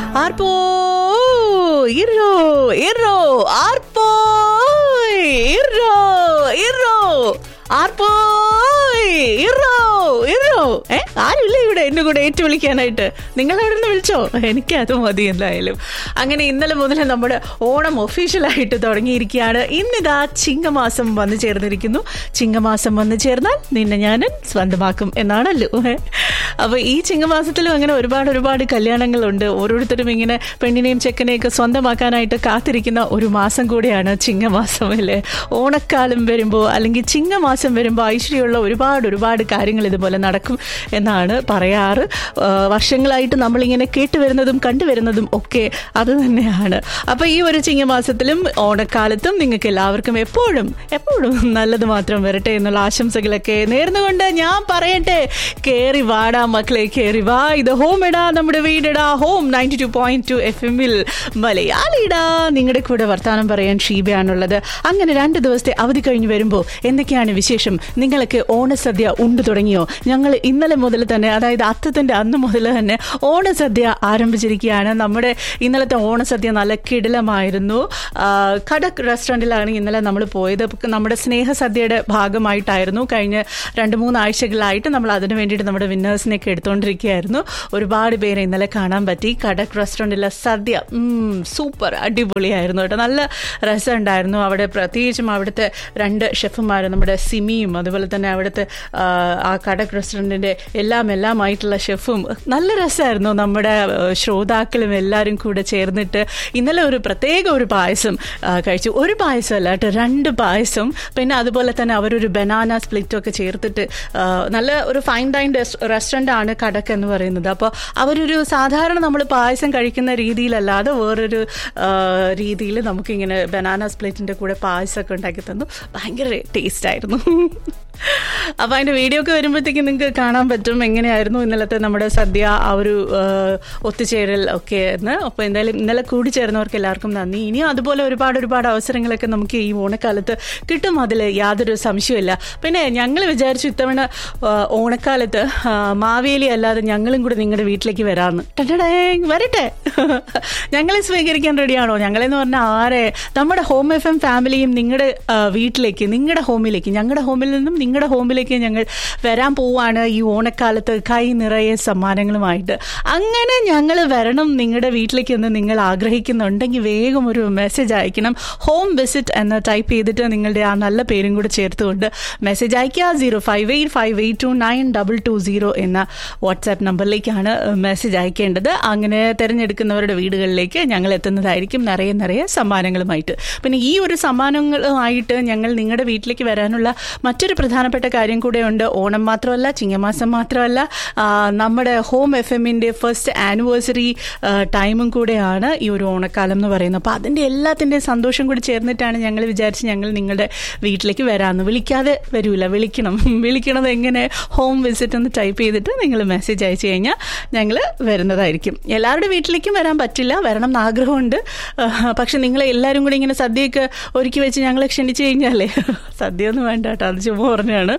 ആർപ്പോ ഇറോ ഇറോ ആർപ്പോ ഇറോ ഇറോ ആർപ്പോ ഇറോ ഇറോ ഏ ആരുമില്ല ഇവിടെ എന്നെ കൂടെ ഏറ്റു വിളിക്കാനായിട്ട് നിങ്ങൾ അവിടെ നിന്ന് വിളിച്ചോ എനിക്ക് അത് മതി എന്തായാലും അങ്ങനെ ഇന്നലെ മുതൽ നമ്മുടെ ഓണം ഒഫീഷ്യലായിട്ട് തുടങ്ങിയിരിക്കുകയാണ് ഇന്നിതാ ചിങ്ങമാസം വന്നു ചേർന്നിരിക്കുന്നു ചിങ്ങമാസം വന്നു ചേർന്നാൽ നിന്നെ ഞാൻ സ്വന്തമാക്കും എന്നാണല്ലോ ഏ? അപ്പൊ ഈ ചിങ്ങമാസത്തിലും അങ്ങനെ ഒരുപാട് ഒരുപാട് കല്യാണങ്ങളുണ്ട് ഓരോരുത്തരും ഇങ്ങനെ പെണ്ണിനെയും ചെക്കനെയൊക്കെ സ്വന്തമാക്കാനായിട്ട് കാത്തിരിക്കുന്ന ഒരു മാസം കൂടിയാണ് ചിങ്ങമാസം അല്ലേ ഓണക്കാലം വരുമ്പോൾ അല്ലെങ്കിൽ ചിങ്ങമാസം വരുമ്പോൾ ഐശ്വര്യമുള്ള ഒരുപാട് ഒരുപാട് കാര്യങ്ങൾ ഇതുപോലെ നടക്കും എന്നാണ് പറയാറ് ആ, വർഷങ്ങളായിട്ട് നമ്മളിങ്ങനെ കേട്ടുവരുന്നതും കണ്ടുവരുന്നതും ഒക്കെ അത് തന്നെയാണ് അപ്പൊ ഈ ഒരു ചിങ്ങമാസത്തിലും ഓണക്കാലത്തും നിങ്ങൾക്ക് എല്ലാവർക്കും എപ്പോഴും എപ്പോഴും നല്ലത് മാത്രം വരട്ടെ എന്നുള്ള ആശംസകളൊക്കെ നേർന്നുകൊണ്ട് ഞാൻ പറയട്ടെ കേറി വാടാ മക്കളെ കേറി വാ ഇത് ഹോം ഇടാ നമ്മുടെ വീടിടാ home ninety two point two F എമ്മിൽ മലയാളിടാ നിങ്ങളുടെ കൂടെ വർത്താനം പറയാൻ ഷീബയാണുള്ളത് അങ്ങനെ രണ്ട് ദിവസത്തെ അവധി കഴിഞ്ഞ് വരുമ്പോൾ എന്തൊക്കെയാണ് വിശേഷം നിങ്ങളൊക്കെ ഓണസദ്യ ഉണ്ടു തുടങ്ങിയോ ഞങ്ങൾ ഇന്നലെ മുതൽ തന്നെ അതായത് അത്തത്തിന്റെ അന്ന് മുതൽ തന്നെ ഓണസദ്യ ആരംഭിച്ചിരിക്കുകയാണ് നമ്മുടെ ഇന്നലത്തെ ഓണസദ്യ നല്ല കിടിലമായിരുന്നു ആ, കടക് റെസ്റ്റോറൻറ്റിലാണ് ഇന്നലെ നമ്മൾ പോയത് ഇപ്പൊ നമ്മുടെ സ്നേഹസദ്യയുടെ ഭാഗമായിട്ടായിരുന്നു കഴിഞ്ഞ രണ്ട് മൂന്ന് ആഴ്ചകളായിട്ട് നമ്മൾ അതിനു വേണ്ടിയിട്ട് നമ്മുടെ വിന്നേഴ്സിനെയൊക്കെ എടുത്തുകൊണ്ടിരിക്കുകയായിരുന്നു ഒരുപാട് പേരെ ഇന്നലെ കാണാൻ പറ്റി കടക് റെസ്റ്റോറൻറ്റിലെ സദ്യ ഉം, സൂപ്പർ അടിപൊളിയായിരുന്നു കേട്ടോ നല്ല രസമുണ്ടായിരുന്നു അവിടെ പ്രത്യേകിച്ചും അവിടുത്തെ രണ്ട് ഷെഫുമാർ നമ്മുടെ സിമിയും അതുപോലെ തന്നെ അവിടുത്തെ ആ, ആ കടക് റെസ്റ്റോറൻറ്റിൻ്റെ എല്ലാം എല്ലാമായിട്ടുള്ള ഷെഫും നല്ല രസമായിരുന്നു നമ്മുടെ ആ, ശ്രോതാക്കളും എല്ലാവരും കൂടെ ചേർന്നിട്ട് ഇന്നലെ ഒരു പ്രത്യേക ഒരു പായസം ആ, കഴിച്ചു ഒരു പായസം അല്ല കേട്ടോ രണ്ട് പായസം പിന്നെ അതുപോലെ തന്നെ അവരൊരു ബനാന സ്പ്ലിറ്റും ഒക്കെ ചേർത്തിട്ട് ആ, നല്ല ഒരു ഫൈൻ ഡൈൻ റെസ്റ്റോറൻ്റ് ആണ് കടക്ക് എന്ന് പറയുന്നത് അപ്പോൾ അവരൊരു സാധാരണ നമ്മൾ പായസം കഴിക്കുന്ന രീതിയിലല്ലാതെ വേറൊരു രീതിയിൽ നമുക്കിങ്ങനെ ബനാന സ്പ്ലിറ്റിൻ്റെ കൂടെ പായസമൊക്കെ ഉണ്ടാക്കി തന്നു ഭയങ്കര ടേസ്റ്റ് ആയിരുന്നു അപ്പോൾ അതിൻ്റെ വീഡിയോ ഒക്കെ വരുമ്പോഴത്തേക്കും നിങ്ങൾക്ക് കാണാൻ പറ്റും എങ്ങനെയായിരുന്നു ഇന്നലത്തെ നമ്മുടെ സദ്യ ആ ഒരു ആ, ഒത്തുചേരൽ ഒക്കെ എന്ന് അപ്പോൾ എന്തായാലും ഇന്നലെ കൂടി ചേർന്നവർക്ക് എല്ലാവർക്കും നന്ദി ഇനിയും അതുപോലെ ഒരുപാട് ഒരുപാട് അവസരങ്ങളൊക്കെ നമുക്ക് ഈ ഓണക്കാലത്ത് കിട്ടും അതിൽ യാതൊരു സംശയമില്ല പിന്നെ ഞങ്ങൾ വിചാരിച്ചു ഇത്തവണ ആ, ഓണക്കാലത്ത് ആ, മാവേലി അല്ലാതെ ഞങ്ങളും കൂടി നിങ്ങളുടെ വീട്ടിലേക്ക് വരാമെന്ന് ടടടേ, വരട്ടെ ഞങ്ങളെ സ്വീകരിക്കാൻ റെഡിയാണോ ഞങ്ങളെന്ന് പറഞ്ഞാൽ ആരെ നമ്മുടെ ഹോം എഫ് എം ഫാമിലിയും നിങ്ങളുടെ ആ, വീട്ടിലേക്ക് നിങ്ങളുടെ ഹോമിലേക്ക് ഞങ്ങളുടെ ഹോമിൽ നിന്നും നിങ്ങളുടെ ഹോമിലേക്ക് ഞങ്ങൾ വരാൻ പോവാണ് ഈ ഓണക്കാലത്ത് കൈ നിറയെ സമ്മാനങ്ങളുമായിട്ട് അങ്ങനെ ഞങ്ങൾ വരണം നിങ്ങളുടെ വീട്ടിലേക്ക് എന്ന് നിങ്ങൾ ആഗ്രഹിക്കുന്നുണ്ടെങ്കിൽ വേഗം ഒരു മെസ്സേജ് അയക്കണം ഹോം വിസിറ്റ് എന്ന് ടൈപ്പ് ചെയ്തിട്ട് നിങ്ങളുടെ ആ നല്ല പേരും കൂടെ ചേർത്തുകൊണ്ട് മെസ്സേജ് അയക്കുക zero five eight five eight two nine double two zero എന്ന വാട്സാപ്പ് നമ്പറിലേക്കാണ് മെസ്സേജ് അയക്കേണ്ടത് അങ്ങനെ തിരഞ്ഞെടുക്കുന്നവരുടെ വീടുകളിലേക്ക് ഞങ്ങൾ എത്തുന്നതായിരിക്കും നിറയെ നിറയെ സമ്മാനങ്ങളുമായിട്ട് പിന്നെ ഈ ഒരു സമ്മാനങ്ങളുമായിട്ട് ഞങ്ങൾ നിങ്ങളുടെ വീട്ടിലേക്ക് വരാനുള്ള മറ്റൊരു പ്രധാനപ്പെട്ട കാര്യം കൂടെ ഉണ്ട് ഓണം മാത്രമല്ല ചിങ്ങമാസം മാത്രമല്ല ആ, നമ്മുടെ ഹോം എഫ് എമ്മിൻ്റെ ഫസ്റ്റ് ആനിവേഴ്സറി ടൈമും കൂടെയാണ് ഈ ഒരു ഓണക്കാലം എന്ന് പറയുന്നത് അപ്പോൾ അതിൻ്റെ എല്ലാത്തിൻ്റെയും സന്തോഷം കൂടി ചേർന്നിട്ടാണ് ഞങ്ങൾ വിചാരിച്ച് ഞങ്ങൾ നിങ്ങളുടെ വീട്ടിലേക്ക് വരാമെന്ന് വിളിക്കാതെ വരൂല വിളിക്കണം വിളിക്കണത് എങ്ങനെ ഹോം വിസിറ്റ് എന്ന് ടൈപ്പ് ചെയ്തിട്ട് നിങ്ങൾ മെസ്സേജ് അയച്ചു കഴിഞ്ഞാൽ ഞങ്ങൾ വരുന്നതായിരിക്കും എല്ലാവരുടെ വീട്ടിലേക്കും വരാൻ പറ്റില്ല വരണം എന്ന് ആഗ്രഹമുണ്ട് ആ, പക്ഷെ നിങ്ങൾ എല്ലാവരും കൂടി ഇങ്ങനെ സദ്യയൊക്കെ ഒരുക്കി വെച്ച് ഞങ്ങളെ ക്ഷണിച്ചു കഴിഞ്ഞാലേ സദ്യ ഒന്നും വേണ്ട കേട്ടോ അത് ചുമ്മാ പറഞ്ഞാണ്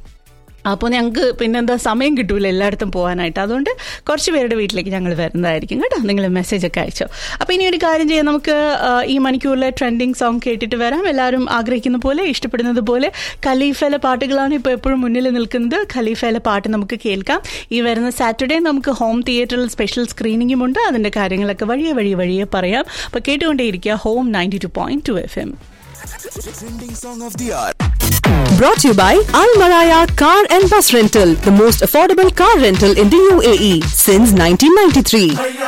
അപ്പോൾ ഞങ്ങൾക്ക് പിന്നെന്താ സമയം കിട്ടൂല എല്ലായിടത്തും പോകാനായിട്ട് അതുകൊണ്ട് കുറച്ച് പേരുടെ വീട്ടിലേക്ക് ഞങ്ങൾ വരുന്നതായിരിക്കും കേട്ടോ നിങ്ങൾ മെസ്സേജ് ഒക്കെ അയച്ചോ അപ്പോൾ ഇനി ഒരു കാര്യം ചെയ്യാം നമുക്ക് ആ, ഈ മണിക്കൂറിലെ ട്രെൻഡിങ് സോങ് കേട്ടിട്ട് വരാം എല്ലാവരും ആഗ്രഹിക്കുന്ന പോലെ ഇഷ്ടപ്പെടുന്നത് പോലെ ഖലീഫയിലെ പാട്ടുകളാണ് ഇപ്പോൾ എപ്പോഴും മുന്നിൽ നിൽക്കുന്നത് ഖലീഫയിലെ പാട്ട് നമുക്ക് കേൾക്കാം ഈ വരുന്ന സാറ്റർഡേ നമുക്ക് ഹോം തിയേറ്ററിൽ സ്പെഷ്യൽ സ്ക്രീനിങ്ങും ഉണ്ട് അതിൻ്റെ കാര്യങ്ങളൊക്കെ വഴിയെ വഴിയെ വഴിയെ പറയാം അപ്പോൾ കേട്ടുകൊണ്ടേയിരിക്കുക home ninety two point two F M Trending song of the hour. Brought to you by Al Maraya Car and Bus Rental, the most affordable car rental in the UAE since 1993.